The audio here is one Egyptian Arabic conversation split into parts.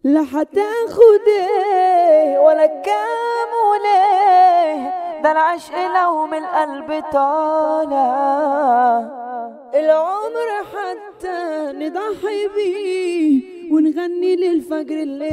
لا هتاخد ايه ولا كام وليه ده العشق لو من القلب طالع العمر حتى نضحي بيه ونغني للفجر اللي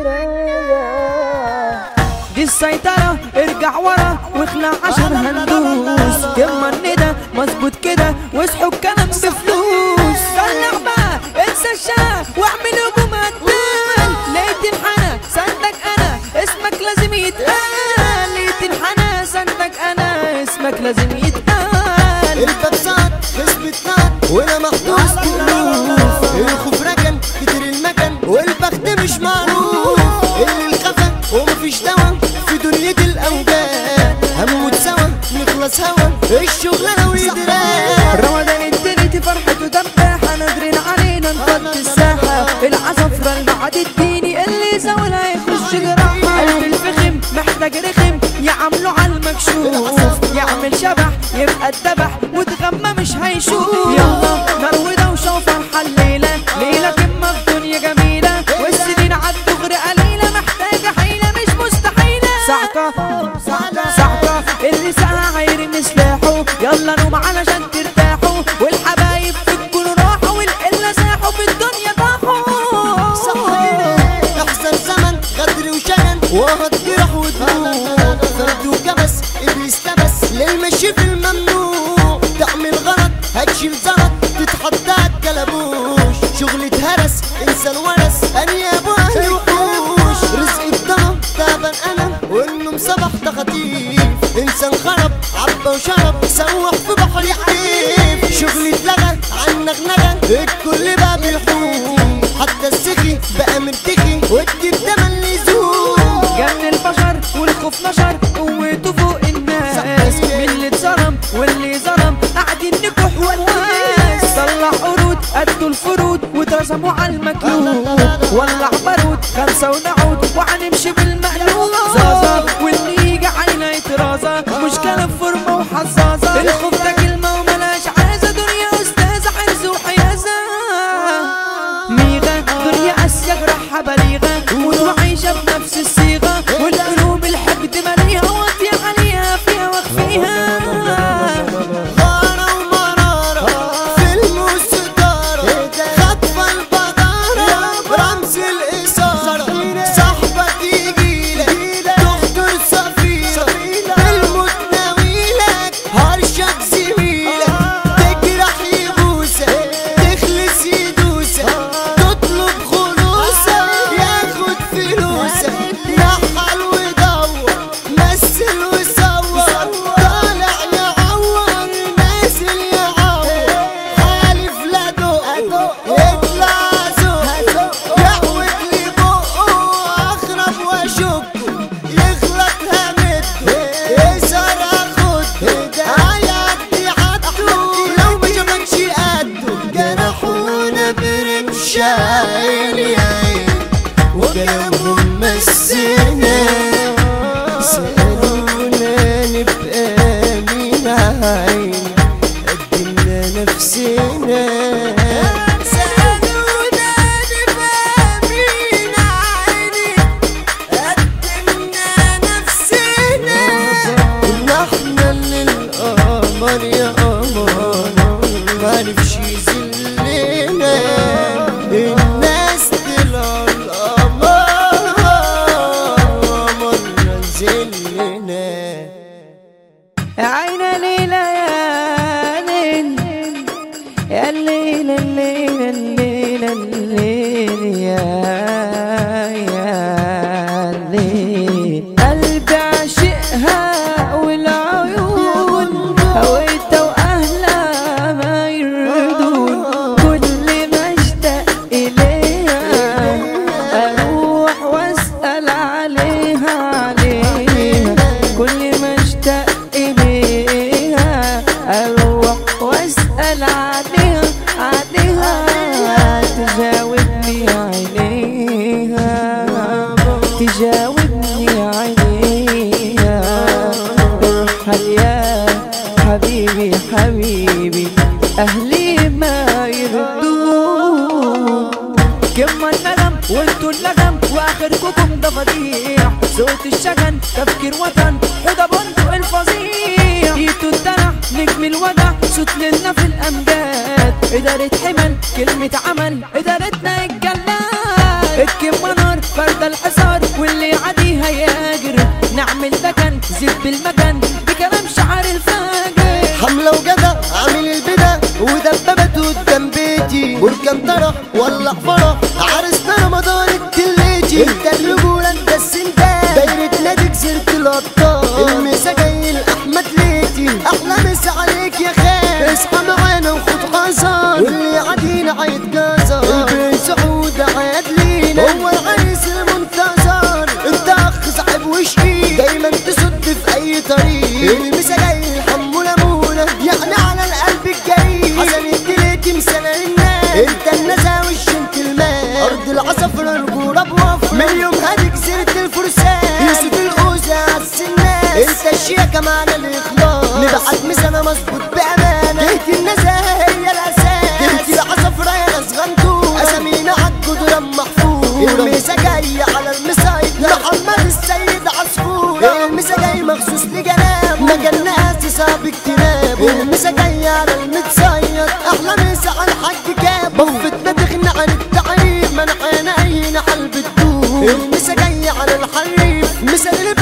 رايح دي السيطرة ارجع ورا واخلع عشان هندوس يما الندى مظبوط كده واصحوا الكلام بفلوس طلع بقى انسى الشاه واعمل هجوم هتان لقيت الحنا سندك انا اسمك لازم يتقال لقيت الحنا سندك انا اسمك لازم يتقال الباب سعد حزب نار وانا محبوس كلوف الخوف ركن كتر المكان والبخت مش معروف اللي الخفا ومفيش دوا في دنيا الاوجاع هنموت سوا نخلص هوا الشغلانه ويدراك رمضان الدنيا فرحته دباحة نادرين علينا نفضي الساحة العصفرة المعاد الديني اللي زولها يخش جراحة قلب الفخم محتاج رخم يعملوا على المكشوف يعمل شبح يبقى الدبح وتغمى مش هيشوف يلا نار ودوشة وفرحة الليلة ليلة قمة في دنيا جميلة والسنين عالدغري قليلة محتاجة حيلة مش مستحيلة ساعتها ساعتها اللي ساعة هيرمي سلاحه يلا نوم علشان ترتاحوا والحبايب تكونوا راحوا والقلة ساحوا في الدنيا طاحوا صحيح احسن زمن غدر وشجن وهد جرح ودموع فرد وكبس ابليس تبس للمشي في الممنوع تعمل غلط هتشيل زلط تتحط عالكلبوش شغل اتهرس انسان ورث انياب واهل وحوش رزق الضرب تعبان انا والنوم صبح تخطيف انسان خرب عبى وشرب سوح في بحر يحيف شغل اتلغى عن نغنغه الكل بقى بيحوم حتى السخي بقى مرتخي والجيب ده ملزوم جن البشر والخوف نشر قوته فوق الناس من اللي اتظلم واللي ظلم قاعدين نكح والناس طلع قرود قدوا الفرود واترسموا على المكلوب ولع بارود خمسة ونعود وهنمشي بالمقلوب زازا واللي يجي علينا يترازا مشكلة في فورمة وحزازة الخوف ده كلمة وملاش عازة دنيا أستاذة حرز وحيازة ميغة دنيا أسيا جرحها بليغة موت وعيشة بنفس الصيغة والقلوب الحقد مليها واطية عليها فيها واخفيها غارة ومرارة فيلم وسجارة خطفة البدارة رمز الإثارة صاحبك يجيلك دكتور سفيرة بالموت ناويلك هرشك زميلك تجرح يبوسك تخلص يدوسك تطلب خلوصك يا لغم واخركم ده فضيح صوت الشجن تفكير وطن وده بندق الفظيع جيتوا الدلع نجم الودع صوت لنا في الامجاد ادارة حمل كلمة عمل ادارتنا الجلاد الكم نار فرد الحصار واللي عادي هياجر نعمل دكن زب المكان بكلام شعر الفاجر حملة وجدع عامل البدع ودببت قدام بيتي بركان طرح ولع فرح عرسنا رمضان التليتي انت الرجولة انت السندان دايرة نادي جزيرة الأبطال المسا جاي لأحمد ليتي أحلى مسا عليك يا خال اصحى معانا وخد حذر واللي عادينا هيتجازر البين سعود عاد لينا هو العريس المنتظر انت اخ صاحب وشقيق دايما تصد في اي طريق المسا جاي الحمو لمونة يعني على القلب الجريء حسن الدليتي مسنة للناس انت النزا والجنتلمان ارض العصفر رجولة بوفر من يوم هادي جزيرة الفرسان يوسف الأوزة عالسناس انت الشياكة معنا الاخلاص نبعت مسنة مظبوط بأمانة جهة النزاهة هي الأساس جهة العصفرة يا ناس غنتونا أسامينا عالجدران محفوظ المسا جاي على المسيطر محمد السيد عصفورة المسا جاي مخصوص لجناب مجال ناس صعب اجتناب المسا جاي على المتصيد أحلى مسا على الحاج كاب بفتنا تغنى عن التعريف منعنا عينا حلب الدود المسا جاي على الحريف مسا اللي